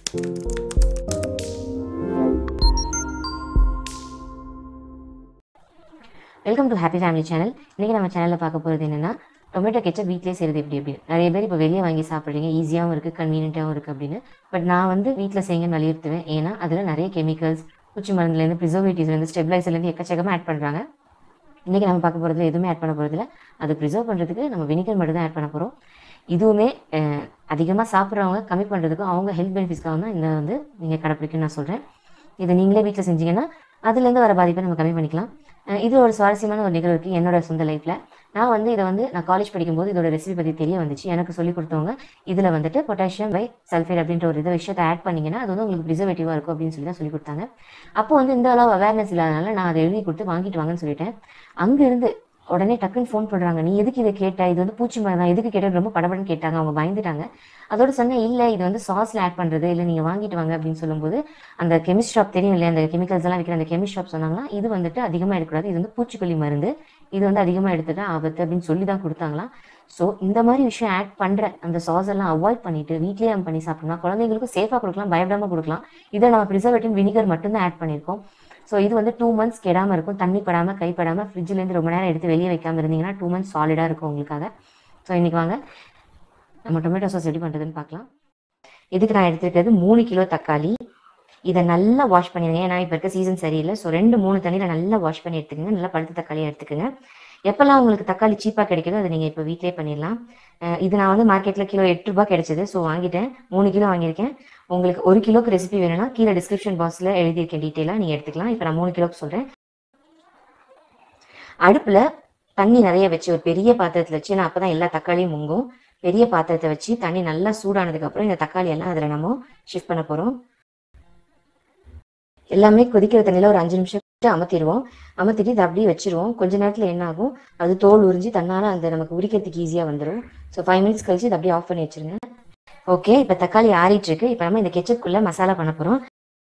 welcome to happy family channel இன்றைக்கி நம்ம சேனலில் பார்க்க போகிறது என்னென்னா டொமேட்டோ கெச்சப் வீட்டிலே செய்கிறது எப்படி அப்படின்னு நிறைய பேர் இப்போ வெளியே வாங்கி சாப்பிட்றீங்க ஈஸியாகவும் இருக்குது கன்வீனியண்ட்டாகவும் இருக்குது அப்படின்னு பட் நான் வந்து வீட்டில் செய்யுங்கன்னு வலியுறுத்துவேன் ஏன்னா அதில் நிறைய கெமிக்கல்ஸ் பூச்சி மருந்துலேருந்து ப்ரிசர்வேட்டிவ்ஸ்லேருந்து ஸ்டெபிளைசர்லேருந்து எக்கச்சக்கமாக ஆட் பண்ணுறாங்க இன்றைக்கி நம்ம பார்க்க போகிறதுல எதுவுமே ஆட் பண்ண போகிறதில்ல அதை ப்ரிசர்வ் பண்ணுறதுக்கு நம்ம வினிகர் மட்டும் தான் ஆட் பண்ண போகிறோம் இதுவுமே அதிகமாக சாப்பிட்றவங்க கம்மி பண்ணுறதுக்கும் அவங்க ஹெல்த் பெனிஃபிட்ஸ்க்காக தான் இந்த வந்து நீங்கள் கடைப்பிடிக்குன்னு நான் சொல்கிறேன் இதை நீங்களே வீட்டில் செஞ்சீங்கன்னா அதுலேருந்து வர பாதிப்பை நம்ம கம்மி பண்ணிக்கலாம் அஹ் இது ஒரு சுவாரஸ்யமான ஒரு நிகழ்வு இருக்குது என்னோட சொந்த லைஃப்பில் நான் வந்து இதை வந்து நான் காலேஜ் படிக்கும்போது இதோட ரெசிபி பற்றி தெரிய வந்துச்சு எனக்கு சொல்லி கொடுத்தவங்க இதில் வந்துட்டு பொட்டாசியம் பை சல்ஃபேட் அப்படின்ற ஒரு இதை விஷயத்தை ஆட் பண்ணிங்கன்னா அது வந்து உங்களுக்கு ப்ரிசர்வேட்டிவாக இருக்கும் அப்படின்னு சொல்லி தான் சொல்லி கொடுத்தாங்க அப்போ வந்து இந்த அளவு அவேர்னஸ் இல்லாதனால நான் அதை எழுதி கொடுத்து வாங்கிட்டு வாங்கன்னு சொல்லிட்டேன் அங்கேருந்து உடனே டக்குன்னு ஃபோன் பண்ணுறாங்க நீ எதுக்கு இதை கேட்ட இது வந்து பூச்சி மரம் தான் எதுக்கு கேட்டது ரொம்ப படபடன்னு கேட்டாங்க அவங்க பயந்துட்டாங்க அதோட சொன்னேன் இல்லை இது வந்து சாஸில் ஆட் பண்ணுறது இல்லை நீங்கள் வாங்கிட்டு வாங்க அப்படின்னு சொல்லும்போது அந்த கெமிஸ்ட் ஷாப் தெரியும் இல்லையா அந்த கெமிக்கல்ஸ் எல்லாம் விற்கிற அந்த கெமிஸ்ட் ஷாப் சொன்னாங்களா இது வந்துட்டு அதிகமாக எடுக்கக்கூடாது இது வந்து பூச்சிக்கொல்லி மருந்து இது வந்து அதிகமாக எடுத்துட்டா ஆபத்து அப்படின்னு சொல்லி தான் கொடுத்தாங்களாம் ஸோ இந்த மாதிரி விஷயம் ஆட் பண்ணுற அந்த சாஸ் எல்லாம் அவாய்ட் பண்ணிட்டு வீட்லேயே நம்ம பண்ணி சாப்பிடலாம் குழந்தைங்களுக்கு சேஃபாக கொடுக்கலாம் பயப்படாமல் கொடுக்கலாம் இதை நம்ம ப்ரிசர்வேட்டிவ் வினிகர் மட்டும்தான் ஆட் பண்ணியிருக்கோம் ஸோ இது வந்து டூ மந்த்ஸ் கெடாமல் இருக்கும் தண்ணி படாமல் கைப்படாமல் ஃப்ரிட்ஜ்லேருந்து ரொம்ப நேரம் எடுத்து வெளியே வைக்காமல் இருந்தீங்கன்னா டூ மந்த்ஸ் சாலிடாக இருக்கும் உங்களுக்காக ஸோ இன்றைக்கி வாங்க நம்ம டொமேட்டோ சாஸ் எப்படி பண்ணுறதுன்னு பார்க்கலாம் இதுக்கு நான் எடுத்துருக்கிறது மூணு கிலோ தக்காளி இதை நல்லா வாஷ் பண்ணிடுங்க ஏன்னா இப்போ இருக்க சீசன் சரியில்லை ஸோ ரெண்டு மூணு தண்ணியில் நல்லா வாஷ் பண்ணி எடுத்துக்கோங்க நல்லா பழுத்த தக்காளியை எடுத்துக்கோங்க எப்போல்லாம் உங்களுக்கு தக்காளி சீப்பாக கிடைக்குதோ அதை நீங்கள் இப்போ வீட்டிலே பண்ணிடலாம் அஹ் இது நான் வந்து மார்க்கெட்டில் கிலோ எட்டு ரூபாய் கிடைச்சது ஸோ வாங்கிட்டேன் மூணு கிலோ வாங்கியிருக்கேன் உங்களுக்கு ஒரு கிலோக்கு ரெசிபி வேணும்னா கீழே டிஸ்கிரிப்ஷன் பாக்ஸில் எழுதியிருக்கேன் டீட்டெயிலாக நீங்கள் எடுத்துக்கலாம் இப்போ நான் மூணு கிலோக்கு சொல்கிறேன் அடுப்பில் தண்ணி நிறைய வச்சு ஒரு பெரிய பாத்திரத்தில் வச்சு நான் அப்போ தான் எல்லா தக்காளியும் முங்கும் பெரிய பாத்திரத்தை வச்சு தண்ணி நல்லா சூடானதுக்கப்புறம் இந்த தக்காளி எல்லாம் அதில் நம்ம ஷிஃப்ட் பண்ண போகிறோம் எல்லாமே கொதிக்கிற தண்ணியில் ஒரு அஞ்சு நிமிஷம் அமர்த்திடுவோம் அமர்த்திட்டு இதை அப்படியே வச்சிருவோம் கொஞ்ச நேரத்தில் என்ன ஆகும் அது தோல் உறிஞ்சி தன்னால் அந்த நமக்கு உரிக்கிறதுக்கு ஈஸியாக வந்துடும் ஸோ ஃபைவ் மினிட்ஸ் கழிச்சு இதை அப்படியே ஆஃப் பண்ணி வச்சிருங்க ஓகே இப்போ தக்காளி ஆறிட்டு இருக்கு இப்போ நம்ம இந்த கெச்சப்புக்குள்ளே மசாலா பண்ண போகிறோம்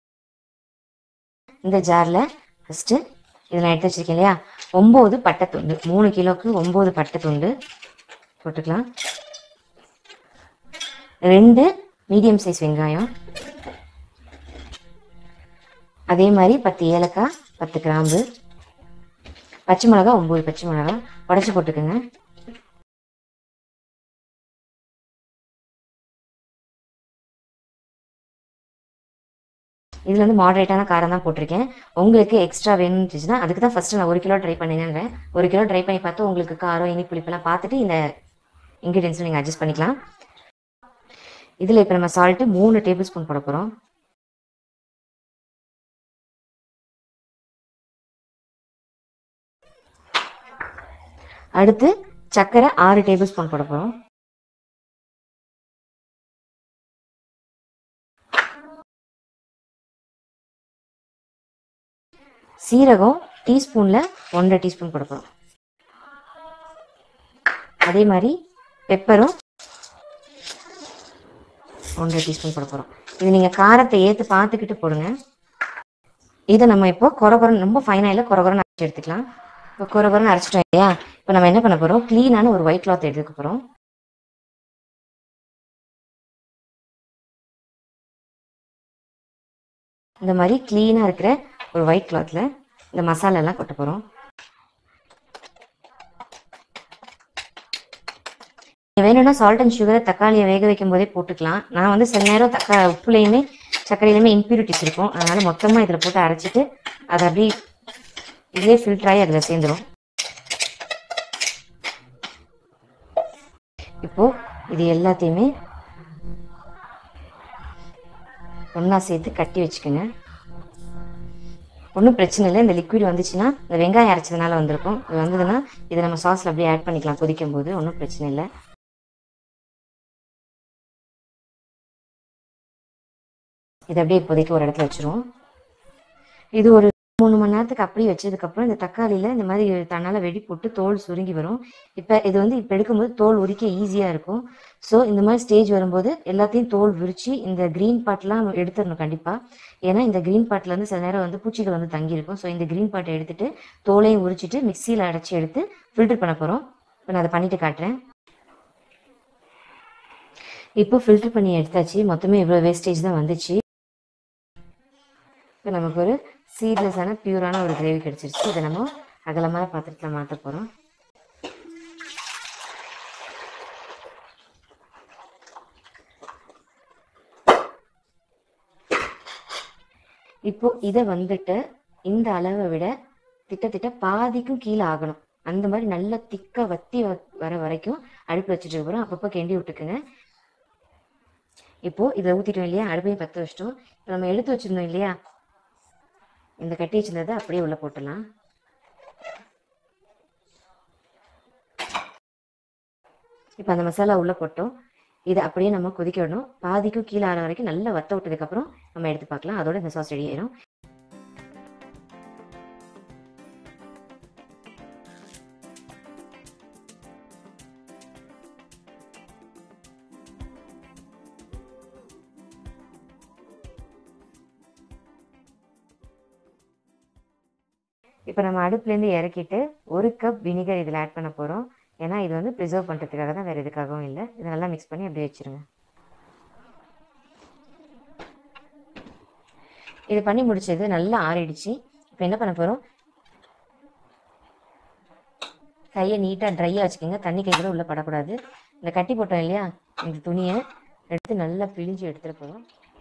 இந்த ஜாரில் ஃபஸ்ட்டு இதில் நான் எடுத்து வச்சிருக்கேன் இல்லையா ஒம்பது பட்டை துண்டு மூணு கிலோக்கு ஒம்பது பட்டை துண்டு போட்டுக்கலாம் ரெண்டு மீடியம் சைஸ் வெங்காயம் அதே மாதிரி பத்து ஏலக்காய் பத்து கிராம்பு பச்சை மிளகா ஒம்பது பச்சை மிளகா உடச்சி போட்டுக்கோங்க இதில் வந்து மாடரேட்டான காரம் தான் போட்டிருக்கேன் உங்களுக்கு எக்ஸ்ட்ரா வேணும்னு இருந்துச்சுன்னா அதுக்கு தான் ஃபஸ்ட்டு நான் ஒரு கிலோ ட்ரை பண்ணினேன் ஒரு கிலோ ட்ரை பண்ணி பார்த்து உங்களுக்கு காரம் இனிப்பு புளிப்பெல்லாம் பார்த்துட்டு இந்த இன்க்ரீடியன்ஸும் நீங்கள் அட்ஜஸ்ட் பண்ணிக்கலாம் இதில் இப்போ நம்ம சால்ட்டு மூணு டேபிள் ஸ்பூன் போட போகிறோம் அடுத்து சர்க்கரை ஆறு டேபிள் ஸ்பூன் போட போகிறோம் சீரகம் டீஸ்பூனில் ஒன்றரை டீஸ்பூன் போட போகிறோம் அதே மாதிரி பெப்பரும் ஒன்றரை டீஸ்பூன் போட போகிறோம் இது நீங்கள் காரத்தை ஏற்று பார்த்துக்கிட்டு போடுங்க இதை நம்ம இப்போ குறகுறன்னு ரொம்ப ஃபைனாக இல்லை குறகுறன்னு அரைச்சி எடுத்துக்கலாம் இப்போ குறகுறன்னு அரைச்சிட்டோம் இல்லையா இப்போ நம்ம என்ன பண்ண போகிறோம் க்ளீனான ஒரு ஒயிட் கிளாத் எடுத்துக்க போகிறோம் இந்த மாதிரி க்ளீனாக இருக்கிற ஒரு ஒயிட் கிளாத்தில் இந்த மசாலா எல்லாம் கொட்ட போகிறோம் வேணும்னா சால்ட் அண்ட் சுகரை தக்காளியை வேக வைக்கும் போதே போட்டுக்கலாம் நான் வந்து சில நேரம் தக்கா உப்புலையுமே சர்க்கரையிலுமே இம்ப்யூரிட்டிஸ் இருக்கும் அதனால மொத்தமாக இதில் போட்டு அரைச்சிட்டு அதை அப்படியே இதே ஃபில்டர் ஆகி அதில் சேர்ந்துடும் இப்போ இது எல்லாத்தையுமே ஒன்றா சேர்த்து கட்டி வச்சுக்கோங்க ஒன்றும் பிரச்சனை இல்லை இந்த லிக்விட் வந்துச்சுன்னா இந்த வெங்காயம் அரைச்சதுனால வந்திருக்கும் இது வந்ததுன்னா இதை நம்ம சாஸில் அப்படியே ஆட் பண்ணிக்கலாம் கொதிக்கும் போது ஒன்றும் பிரச்சனை இல்லை இதை அப்படியே இப்போதைக்கு ஒரு இடத்துல வச்சுருவோம் இது ஒரு மூணு மணி நேரத்துக்கு அப்படியே வச்சதுக்கப்புறம் இந்த தக்காளியில் இந்த மாதிரி தன்னால் வெடி போட்டு தோல் சுருங்கி வரும் இப்போ இது வந்து இப்போ எடுக்கும்போது தோல் உரிக்க ஈஸியாக இருக்கும் ஸோ இந்த மாதிரி ஸ்டேஜ் வரும்போது எல்லாத்தையும் தோல் விரித்து இந்த க்ரீன் பார்ட்லாம் எடுத்துடணும் கண்டிப்பாக ஏன்னா இந்த க்ரீன் பார்ட்டில் வந்து சில நேரம் வந்து பூச்சிகள் வந்து தங்கியிருக்கும் ஸோ இந்த க்ரீன் பார்ட்டை எடுத்துட்டு தோலையும் உரிச்சிட்டு மிக்சியில் அடைச்சி எடுத்து ஃபில்டர் பண்ண போகிறோம் இப்போ நான் அதை பண்ணிட்டு காட்டுறேன் இப்போ ஃபில்டர் பண்ணி எடுத்தாச்சு மொத்தமே இவ்வளோ வேஸ்டேஜ் தான் வந்துச்சு இப்போ நமக்கு ஒரு சீட்லெஸ்ஸான பியூரான ஒரு கிரேவி கிடச்சிருச்சு இதை நம்ம அகலமான பாத்திரத்தில் மாற்ற போகிறோம் இப்போ இதை வந்துட்டு இந்த அளவை விட திட்டத்திட்ட பாதிக்கும் கீழே ஆகணும் அந்த மாதிரி நல்லா திக்கா வத்தி வ- வர வரைக்கும் அடுப்பு வச்சுட்டு இருக்கிறோம் அப்பப்போ கிண்டி விட்டுக்குங்க இப்போ இதை ஊத்திட்டோம் இல்லையா அடுப்பையும் பற்ற வச்சிட்டோம் இப்போ நம்ம எடுத்து வச்சிருந்தோம் இல்லையா இந்த கட்டி வச்சிருந்ததை அப்படியே உள்ள போட்டுடலாம் இப்போ அந்த மசாலா உள்ள போட்டோம் இதை அப்படியே நம்ம கொதிக்க விடணும் பாதிக்கும் கீழே ஆற வரைக்கும் நல்லா வத்த விட்டதுக்கப்புறம் நம்ம எடுத்து பார்க்கலாம் அதோட இந்த சாஸ் ரெடி ஆயிடும் இப்போ நம்ம அடுப்புலேருந்து இறக்கிட்டு ஒரு கப் வினிகர் இதில் ஆட் பண்ண போகிறோம் ஏன்னா இது வந்து ப்ரிசர்வ் பண்ணுறதுக்காக தான் வேறு எதுக்காகவும் இல்லை இதை நல்லா மிக்ஸ் பண்ணி அப்படியே வச்சுருங்க இது பண்ணி முடிச்சது நல்லா ஆறிடுச்சு இப்போ என்ன பண்ண போகிறோம் கையை நீட்டாக ட்ரையாக வச்சுக்கோங்க தண்ணி கை கூட உள்ளே படக்கூடாது இந்த கட்டி போட்டோம் இல்லையா இந்த துணியை எடுத்து நல்லா பிழிஞ்சு எடுத்துகிட்டு போகிறோம்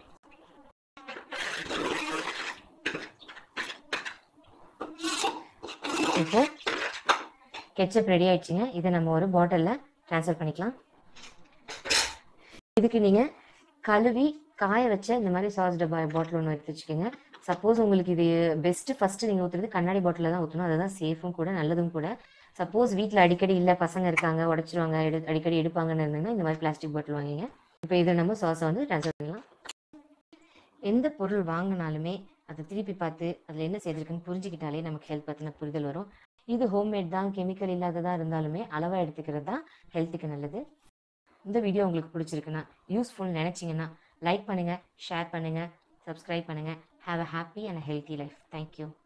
இப்போ கெச்சப் ரெடி ஆயிடுச்சுங்க இதை நம்ம ஒரு பாட்டிலில் ட்ரான்ஸ்ஃபர் பண்ணிக்கலாம் இதுக்கு நீங்கள் கழுவி காய வச்ச இந்த மாதிரி சாஸ் டப்பா பாட்டில் ஒன்று எடுத்து வச்சுக்கோங்க சப்போஸ் உங்களுக்கு இது பெஸ்ட்டு ஃபஸ்ட்டு நீங்கள் ஊற்றுறது கண்ணாடி பாட்டிலில் தான் ஊற்றணும் அதுதான் சேஃபும் கூட நல்லதும் கூட சப்போஸ் வீட்டில் அடிக்கடி இல்லை பசங்க இருக்காங்க உடச்சிருவாங்க எடு அடிக்கடி எடுப்பாங்கன்னு இருந்தீங்கன்னா இந்த மாதிரி பிளாஸ்டிக் பாட்டில் வாங்கிங்க இப்போ இதை நம்ம சாஸை வந்து ட்ரான்ஸ்ஃபர் பண்ணலாம் எந்த பொருள் வாங்கினாலுமே அதை திருப்பி பார்த்து அதில் என்ன செய்திருக்குன்னு புரிஞ்சுக்கிட்டாலே நமக்கு ஹெல்த் பற்றின புரிதல் வரும் இது ஹோம்மேட் தான் கெமிக்கல் இல்லாததாக இருந்தாலுமே அளவாக எடுத்துக்கிறது தான் ஹெல்த்துக்கு நல்லது இந்த வீடியோ உங்களுக்கு பிடிச்சிருக்குன்னா யூஸ்ஃபுல் நினச்சிங்கன்னா லைக் பண்ணுங்கள் ஷேர் பண்ணுங்கள் சப்ஸ்கிரைப் பண்ணுங்கள் have a happy and healthy life thank you